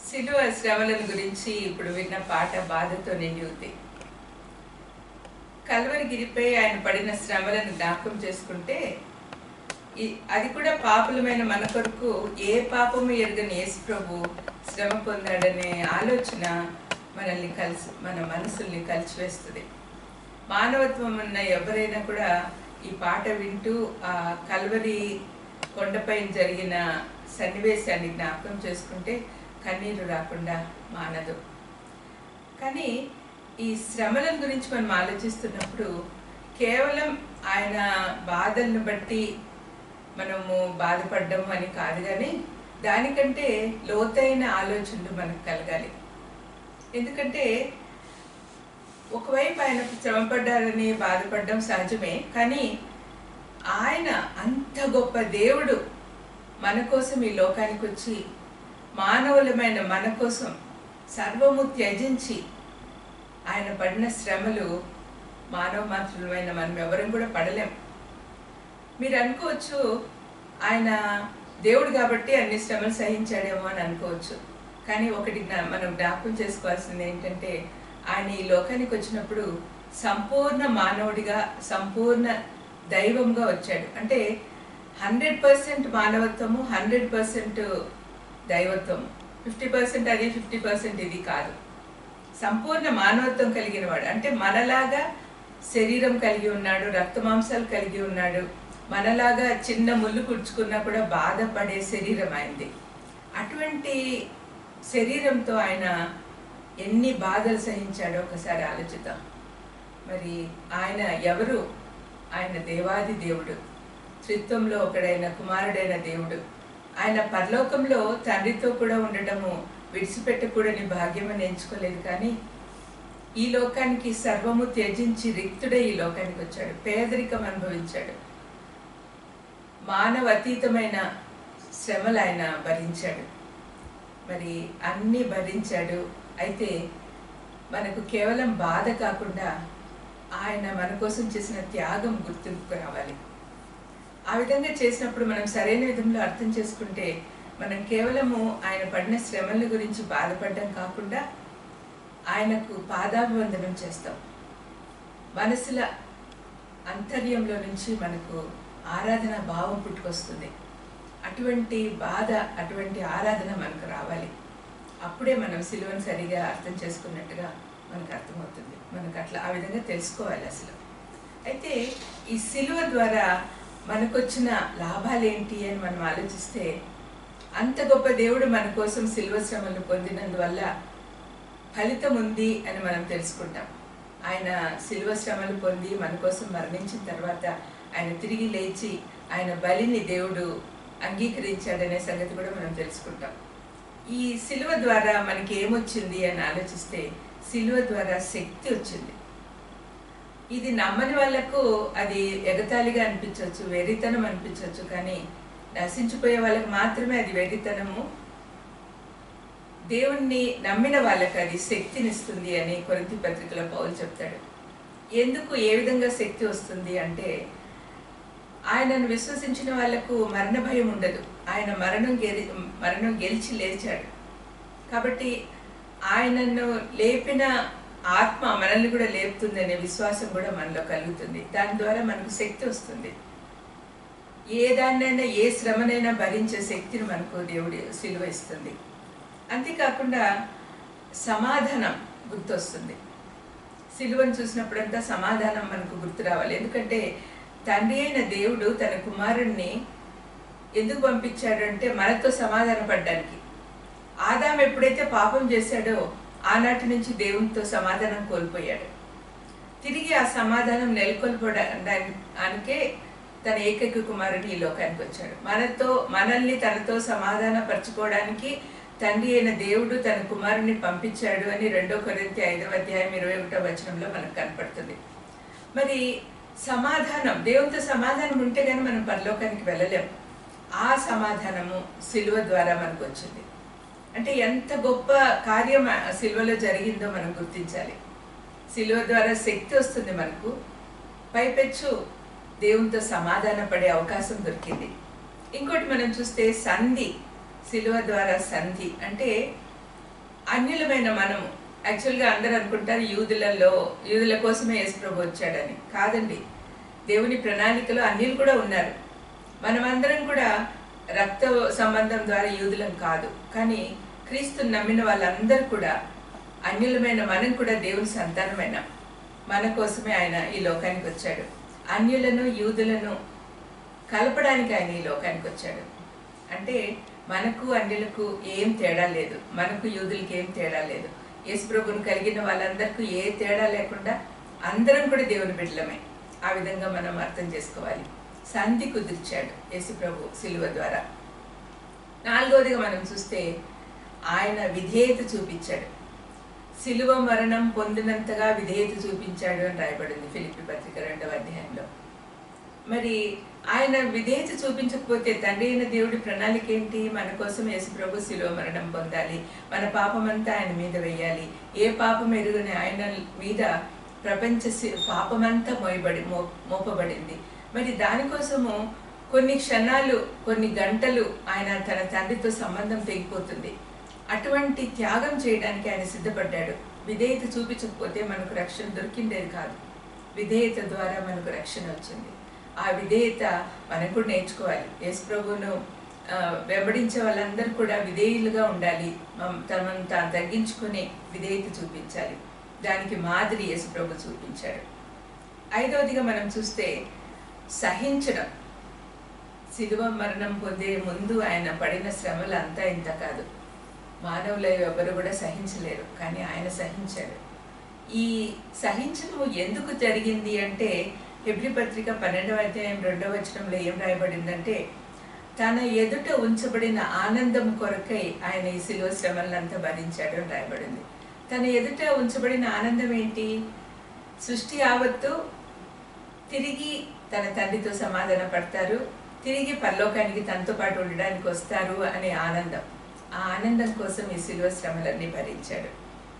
శిలువ శ్రమలను గురించి ఇప్పుడు విన్న పాట బాధతో నిండి ఉంది కల్వరిగిరిపై ఆయన పడిన శ్రమలను జ్ఞాపకం చేసుకుంటే ఈ- అది కూడా పాపులమైన మన కొరకు ఏ పాపము ఎరగని యేసు ప్రభు శ్రమ పొందాడనే ఆలోచన మనల్ని కలిసి మన మనసుల్ని కలిసివేస్తుంది మానవత్వం ఉన్న ఎవరైనా కూడా ఈ పాట వింటూ ఆ కల్వరి కొండపైన జరిగిన సన్నివేశాన్ని జ్ఞాపకం చేసుకుంటే కన్నీరు రాకుండా మానదు కానీ ఈ శ్రమల గురించి మనం ఆలోచిస్తున్నప్పుడు కేవలం ఆయన బాధలను బట్టి మనము బాధపడ్డం అని కాదు కానీ దానికంటే లోతైన ఆలోచనలు మనకు కలగాలి ఎందుకంటే ఒకవైపు ఆయన శ్రమపడ్డారని బాధపడడం సహజమే కానీ ఆయన అంత గొప్ప దేవుడు మన కోసం ఈ లోకానికి వచ్చి మానవులమైన మన కోసం సర్వము త్యజించి ఆయన పడిన శ్రమలు మానవ మాత్రులమైన మనం ఎవరం కూడా పడలేం మీరు అనుకోవచ్చు ఆయన దేవుడు కాబట్టి అన్ని శ్రమలు సహించాడేమో అని అనుకోవచ్చు కానీ ఒకటి జ్ఞా- మనం జ్ఞాపకం చేసుకోవాల్సింది ఏంటంటే ఆయన ఈ లోకానికి వచ్చినప్పుడు సంపూర్ణ మానవుడిగా సంపూర్ణ దైవంగా వచ్చాడు అంటే హండ్రెడ్ పర్సెంట్ మానవత్వము హండ్రెడ్ పర్సెంట్ దైవత్వము ఫిఫ్టీ పర్సెంట్ అది ఫిఫ్టీ పర్సెంట్ ఇది కాదు సంపూర్ణ మానవత్వం కలిగిన వాడు అంటే మనలాగా శరీరం కలిగి ఉన్నాడు రక్త మాంసాలు కలిగి ఉన్నాడు మనలాగా చిన్న ముళ్ళు కుడుచుకున్నా కూడా బాధపడే శరీరం ఆయనది అటువంటి శరీరంతో ఆయన ఎన్ని బాధలు సహించాడో ఒకసారి ఆలోచిద్దాం మరి ఆయన ఎవరు ఆయన దేవాది దేవుడు త్రిత్వంలో ఒకడైన కుమారుడైన దేవుడు ఆయన పరలోకంలో తండ్రితో కూడా ఉండటము విడిచిపెట్టకూడని భాగ్యమని ఎంచుకోలేదు కానీ ఈ లోకానికి సర్వము త్యజించి రిక్తుడై ఈ లోకానికి వచ్చాడు పేదరికం అనుభవించాడు మానవ అతీతమైన శ్రమలు ఆయన భరించాడు మరి అన్నీ భరించాడు అయితే మనకు కేవలం బాధ కాకుండా ఆయన మన కోసం చేసిన త్యాగం గుర్తింపుకు రావాలి ఆ విధంగా చేసినప్పుడు మనం సరైన విధంలో అర్థం చేసుకుంటే మనం కేవలము ఆయన పడిన శ్రమల గురించి బాధపడడం కాకుండా ఆయనకు పాదాభివందనం చేస్తాం మనసుల అంతర్యంలో నుంచి మనకు ఆరాధన భావం పుట్టుకొస్తుంది అటువంటి బాధ అటువంటి ఆరాధన మనకు రావాలి అప్పుడే మనం సిలువను సరిగా అర్థం చేసుకున్నట్టుగా మనకు అర్థమవుతుంది మనకు అట్లా ఆ విధంగా తెలుసుకోవాలి అసలు అయితే ఈ సిలువ ద్వారా మనకొచ్చిన లాభాలు ఏంటి అని మనం ఆలోచిస్తే అంత గొప్ప దేవుడు మన కోసం సిలువ శ్రమలు పొందినందువల్ల ఫలితం ఉంది అని మనం తెలుసుకుంటాం ఆయన సిలువ శ్రమలు పొంది మన కోసం మరణించిన తర్వాత ఆయన తిరిగి లేచి ఆయన బలిని దేవుడు అంగీకరించాడనే సంగతి కూడా మనం తెలుసుకుంటాం ఈ సిలువ ద్వారా మనకి ఏమొచ్చింది అని ఆలోచిస్తే సిలువ ద్వారా శక్తి వచ్చింది ఇది నమ్మని వాళ్ళకు అది ఎగతాళిగా అనిపించవచ్చు వెర్రితనం అనిపించవచ్చు కానీ నశించిపోయే వాళ్ళకి మాత్రమే అది వెర్రితనము దేవుణ్ణి నమ్మిన వాళ్ళకి అది శక్తినిస్తుంది అని కొరింథీ పత్రికలో పౌలు చెప్తాడు ఎందుకు ఏ విధంగా శక్తి వస్తుంది అంటే ఆయనను విశ్వసించిన వాళ్లకు మరణ భయం ఉండదు ఆయన మరణం గెలి మరణం గెలిచి లేచాడు కాబట్టి ఆయనను లేపిన ఆత్మ మనల్ని కూడా లేపుతుందనే విశ్వాసం కూడా మనలో కలుగుతుంది దాని ద్వారా మనకు శక్తి వస్తుంది ఏ దాన్నైనా ఏ శ్రమనైనా భరించే శక్తిని మనకు దేవుడి సిలువ ఇస్తుంది అంతేకాకుండా సమాధానం గుర్తొస్తుంది సిలువను చూసినప్పుడంతా సమాధానం మనకు గుర్తు రావాలి ఎందుకంటే తండ్రి అయిన దేవుడు తన కుమారుణ్ణి ఎందుకు పంపించాడు అంటే మనతో సమాధాన పడ్డానికి ఆదాం ఎప్పుడైతే పాపం చేశాడో ఆనాటి నుంచి దేవునితో సమాధానం కోల్పోయాడు తిరిగి ఆ సమాధానం నెలకొల్పడానికే తన ఏకైక కుమారుని ఈ లోకానికి వచ్చాడు మనతో మనల్ని తనతో సమాధాన పరచుకోవడానికి తండ్రి అయిన దేవుడు తన కుమారుని పంపించాడు అని రెండో కొరింతి ఐదవ అధ్యాయం ఇరవై ఒకటో వచనంలో మనకు కనపడుతుంది మరి సమాధానం దేవునితో సమాధానం ఉంటే కానీ మనం పరలోకానికి వెళ్ళలేం ఆ సమాధానము సిలువ ద్వారా మనకు వచ్చింది అంటే ఎంత గొప్ప కార్యం ఆ సిలువలో జరిగిందో మనం గుర్తించాలి సిలువ ద్వారా శక్తి వస్తుంది మనకు పైపెచ్చు దేవునితో సమాధాన పడే అవకాశం దొరికింది ఇంకోటి మనం చూస్తే సంధి సిలువ ద్వారా సంధి అంటే అన్యులమైన మనము యాక్చువల్గా అందరూ అనుకుంటారు యూదులలో యూదుల కోసమే యేసుప్రభు వచ్చాడని కాదండి దేవుని ప్రణాళికలో అన్యులు కూడా ఉన్నారు మనమందరం కూడా రక్త సంబంధం ద్వారా యూదులం కాదు కానీ క్రీస్తుని నమ్మిన వాళ్ళందరూ కూడా అన్యులమైన మనం కూడా దేవుని సంతానమైన మన కోసమే ఆయన ఈ లోకానికి వచ్చాడు అన్యులను యూదులను కలపడానికి ఆయన ఈ లోకానికి వచ్చాడు అంటే మనకు అన్యులకు ఏం తేడా లేదు మనకు యూదులకి ఏం తేడా లేదు యేసు ప్రభువును కలిగిన వాళ్ళందరికీ ఏ తేడా లేకుండా అందరం కూడా దేవుని బిడ్డలమే ఆ విధంగా మనం అర్థం చేసుకోవాలి సంధి కుదిర్చాడు యేసు ప్రభు సిలువ ద్వారా నాలుగవదిగా మనం చూస్తే ఆయన విధేయత చూపించాడు సిలువ మరణం పొందినంతగా విధేయత చూపించాడు అని రాయబడింది ఫిలిపి పత్రిక రెండవ అధ్యాయంలో మరి ఆయన విధేయత చూపించకపోతే తండ్రి అయిన దేవుడి ప్రణాళిక ఏంటి మన కోసం యేసుప్రభు శిలువ మరణం పొందాలి మన పాపమంతా ఆయన మీద వెయ్యాలి ఏ పాపం ఎరుగని ఆయన మీద ప్రపంచ సి- పాపమంతా మోయబడి మో మోపబడింది మరి దానికోసము కొన్ని క్షణాలు కొన్ని గంటలు ఆయన తన తండ్రితో సంబంధం తెగిపోతుంది అటువంటి త్యాగం చేయడానికి ఆయన సిద్ధపడ్డాడు విధేయత చూపించకపోతే మనకు రక్షణ దొరికిండేది కాదు విధేయత ద్వారా మనకు రక్షణ వచ్చింది ఆ విధేయత మనకు కూడా నేర్చుకోవాలి యేసు ప్రభువును ఆ, వెంబడించే వాళ్ళందరూ కూడా విధేయులుగా ఉండాలి మమ్- తమను తాను తగ్గించుకుని విధేయత చూపించాలి దానికి మాదిరి యేసు ప్రభు చూపించాడు ఐదవదిగా మనం చూస్తే సహించడం శిలువ మరణం పొందే ముందు ఆయన పడిన శ్రమలు అంతా ఇంత కాదు మానవులు ఎవరు కూడా సహించలేరు కానీ ఆయన సహించాడు ఈ సహించడం ఎందుకు జరిగింది అంటే హెబ్రి పత్రిక పన్నెండవ అధ్యాయం రెండవ వచనంలో ఏం రాయబడిందంటే తన ఎదుట ఉంచబడిన ఆనందం కొరకై ఆయన ఈ శిలువ శ్రమలంతా భరించాడు అని రాయబడింది తన ఎదుట ఉంచబడిన ఆనందం ఏంటి సృష్టి యావత్తు తిరిగి తన తండ్రితో సమాధాన పడతారు తిరిగి పరలోకానికి తనతో పాటు ఉండడానికి వస్తారు అనే ఆనందం ఆ ఆనందం కోసం ఈ శిలువ శ్రమలన్నీ భరించాడు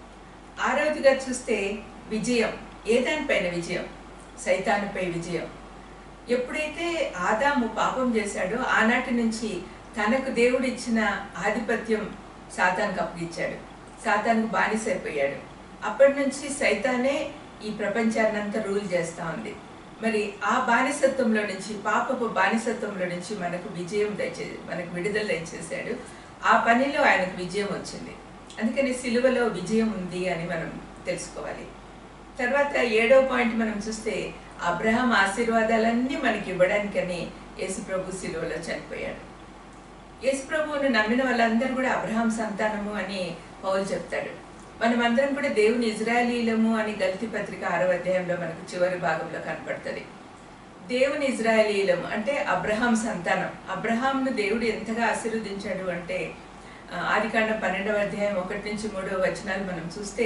ఆరవదిగా చూస్తే విజయం ఏ దానిపైన విజయం సైతానుపై విజయం ఎప్పుడైతే ఆదాము పాపం చేశాడో ఆనాటి నుంచి తనకు దేవుడు ఇచ్చిన ఆధిపత్యం సాతానికి అప్పగిచ్చాడు సాతానికి బానిసైపోయాడు అప్పటి నుంచి సైతానే ఈ ప్రపంచాన్ని అంతా రూల్ చేస్తూ ఉంది మరి ఆ బానిసత్వంలో నుంచి పాపపు బానిసత్వంలో నుంచి మనకు విజయం దయచే మనకు విడుదల దయచేశాడు ఆ పనిలో ఆయనకు విజయం వచ్చింది అందుకని సిలువలో విజయం ఉంది అని మనం తెలుసుకోవాలి తర్వాత ఏడవ పాయింట్ మనం చూస్తే అబ్రహాం ఆశీర్వాదాలన్నీ మనకి ఇవ్వడానికని యేసుప్రభు సిలువలో చనిపోయాడు యేసుప్రభువును నమ్మిన వాళ్ళందరూ కూడా అబ్రహాం సంతానము అని పౌలు చెప్తాడు మనమందరం కూడా దేవుని ఇజ్రాయలీలము అని గల్తీ పత్రిక ఆరో అధ్యాయంలో మనకు చివరి భాగంలో కనపడుతుంది దేవుని ఇజ్రాయలీలము అంటే అబ్రహాం సంతానం అబ్రహాంను దేవుడు ఎంతగా ఆశీర్వదించాడు అంటే ఆ, ఆదికాండం పన్నెండవ అధ్యాయం ఒకటి నుంచి మూడవ వచనాలు మనం చూస్తే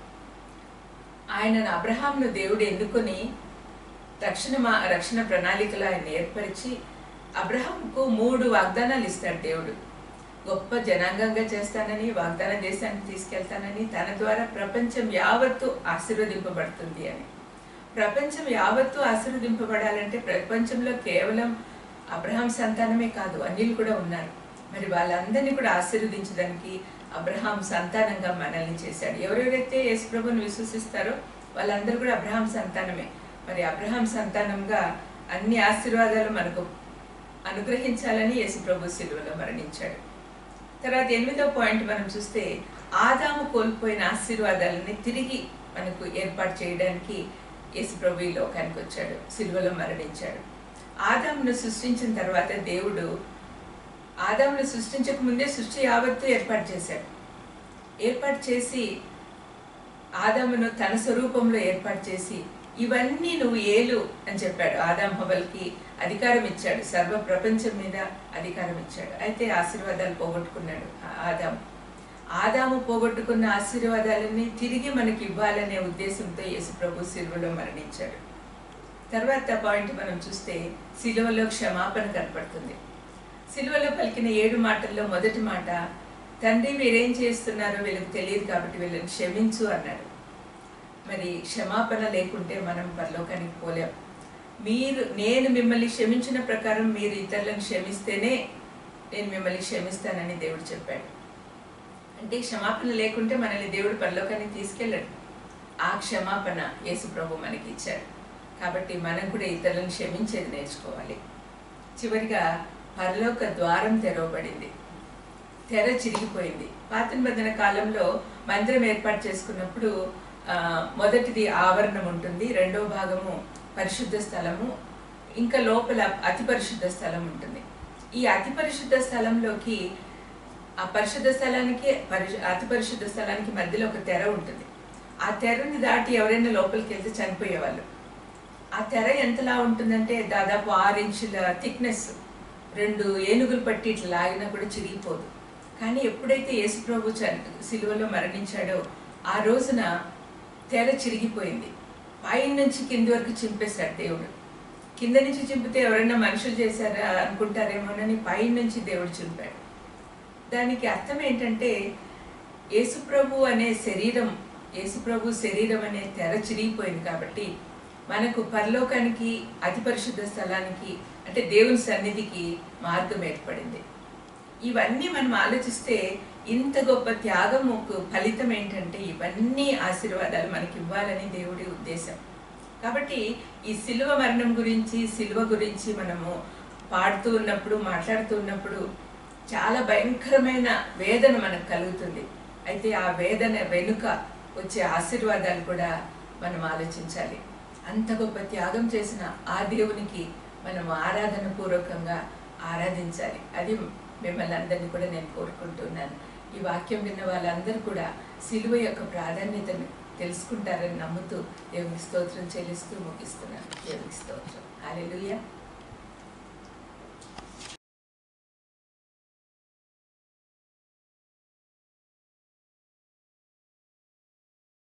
ఆయనను అబ్రహాంను దేవుడు ఎన్నుకొని రక్షణ మా రక్షణ ప్రణాళికలో ఆయన ఏర్పరిచి అబ్రహాంకు మూడు వాగ్దానాలు ఇస్తాడు దేవుడు గొప్ప జనాంగంగా చేస్తానని వాగ్దాన దేశానికి తీసుకెళ్తానని తన ద్వారా ప్రపంచం యావత్తు ఆశీర్వదింపబడుతుంది అని ప్రపంచం యావత్తు ఆశీర్వదింపబడాలంటే ప్రపంచంలో కేవలం అబ్రహాం సంతానమే కాదు అన్యులు కూడా ఉన్నారు మరి వాళ్ళందరినీ కూడా ఆశీర్వదించడానికి అబ్రహాం సంతానంగా మనల్ని చేశాడు ఎవరెవరైతే యేసు ప్రభుని విశ్వసిస్తారో వాళ్ళందరూ కూడా అబ్రహాం సంతానమే మరి అబ్రహాం సంతానంగా అన్ని ఆశీర్వాదాలు మనకు అనుగ్రహించాలని యేసు ప్రభు సిలువలో మరణించాడు తర్వాత ఎనిమిదో పాయింట్ మనం చూస్తే ఆదాము కోల్పోయిన ఆశీర్వాదాలని తిరిగి మనకు ఏర్పాటు చేయడానికి యేసు ప్రభు ఈ లోకానికి వచ్చాడు సిలువలో మరణించాడు ఆదామును సృష్టించిన తర్వాత దేవుడు ఆదామును సృష్టించక ముందే సృష్టి యావత్తు ఏర్పాటు చేశాడు ఏర్పాటు చేసి ఆదామును తన స్వరూపంలో ఏర్పాటు చేసి ఇవన్నీ నువ్వు ఏలు అని చెప్పాడు ఆదాం హవల్కి అధికారం ఇచ్చాడు సర్వ ప్రపంచం మీద అధికారం ఇచ్చాడు అయితే ఆశీర్వాదాలు పోగొట్టుకున్నాడు ఆ- ఆదాము ఆదాము పోగొట్టుకున్న ఆశీర్వాదాలని తిరిగి మనకి ఇవ్వాలనే ఉద్దేశంతో యేసు ప్రభు సిలువలో మరణించాడు తర్వాత పాయింట్ మనం చూస్తే సిలువలో క్షమాపణ కనపడుతుంది సిలువలో పలికిన ఏడు మాటల్లో మొదటి మాట తండ్రి మీరేం చేస్తున్నారో వీళ్ళకి తెలియదు కాబట్టి వీళ్ళని క్షమించు అన్నాడు మరి క్షమాపణ లేకుంటే మనం పరలోకానికి పోలేం మీరు నేను మిమ్మల్ని క్షమించిన ప్రకారం మీరు ఇతరులను క్షమిస్తేనే నేను మిమ్మల్ని క్షమిస్తానని దేవుడు చెప్పాడు అంటే క్షమాపణ లేకుంటే మనల్ని దేవుడు పరలోకానికి తీసుకెళ్ళాడు ఆ క్షమాపణ యేసు ప్రభు మనకి ఇచ్చాడు కాబట్టి మనం కూడా ఇతరులను క్షమించేది నేర్చుకోవాలి చివరిగా పరలోక ద్వారం తెరవబడింది తెర చిరిగిపోయింది పాత నిబంధన కాలంలో మందిరం ఏర్పాటు చేసుకున్నప్పుడు ఆ, మొదటిది ఆవరణం ఉంటుంది రెండవ భాగము పరిశుద్ధ స్థలము ఇంకా లోపల అతి పరిశుద్ధ స్థలం ఉంటుంది ఈ అతి పరిశుద్ధ స్థలంలోకి ఆ పరిశుద్ధ స్థలానికి పరిశు అతి పరిశుద్ధ స్థలానికి మధ్యలో ఒక తెర ఉంటుంది ఆ తెరని దాటి ఎవరైనా లోపలికి వెళ్తే చనిపోయేవాళ్ళు ఆ తెర ఎంతలా ఉంటుందంటే దాదాపు ఆరు ఇంచుల థిక్నెస్ రెండు ఏనుగులు పట్టి ఇట్లా లాగినా కూడా చిరిగిపోదు కానీ ఎప్పుడైతే యేసుప్రభు చని సిలువలో మరణించాడో ఆ రోజున తెర చిరిగిపోయింది పై నుంచి కింది వరకు చింపేశాడు దేవుడు కింద నుంచి చింపితే ఎవరైనా మనుషులు చేశారా అనుకుంటారేమోనని పై నుంచి దేవుడు చింపాడు దానికి అర్థం ఏంటంటే యేసుప్రభు అనే శరీరం యేసుప్రభు శరీరం అనే తెర చిరిగిపోయింది కాబట్టి మనకు పరలోకానికి అతి పరిశుద్ధ స్థలానికి అంటే దేవుని సన్నిధికి మార్గం ఏర్పడింది ఇవన్నీ మనం ఆలోచిస్తే ఇంత గొప్ప త్యాగముకు ఫలితం ఏంటంటే ఇవన్నీ ఆశీర్వాదాలు మనకి ఇవ్వాలని దేవుడి ఉద్దేశం కాబట్టి ఈ సిలువ మరణం గురించి సిలువ గురించి మనము పాడుతూ ఉన్నప్పుడు మాట్లాడుతూ ఉన్నప్పుడు చాలా భయంకరమైన వేదన మనకు కలుగుతుంది అయితే ఆ వేదన వెనుక వచ్చే ఆశీర్వాదాలు కూడా మనం ఆలోచించాలి అంత గొప్ప త్యాగం చేసిన ఆ దేవునికి మనం ఆరాధన పూర్వకంగా ఆరాధించాలి అది మిమ్మల్ని అందరినీ కూడా నేను కోరుకుంటున్నాను ఈ వాక్యం విన్న వాళ్ళందరూ కూడా సిలువ యొక్క ప్రాధాన్యతను తెలుసుకుంటారని నమ్ముతూ దేవునికి స్తోత్రం చెల్లిస్తూ ముగిస్తున్నాను దేవునికి స్తోత్రం హాలెలూయా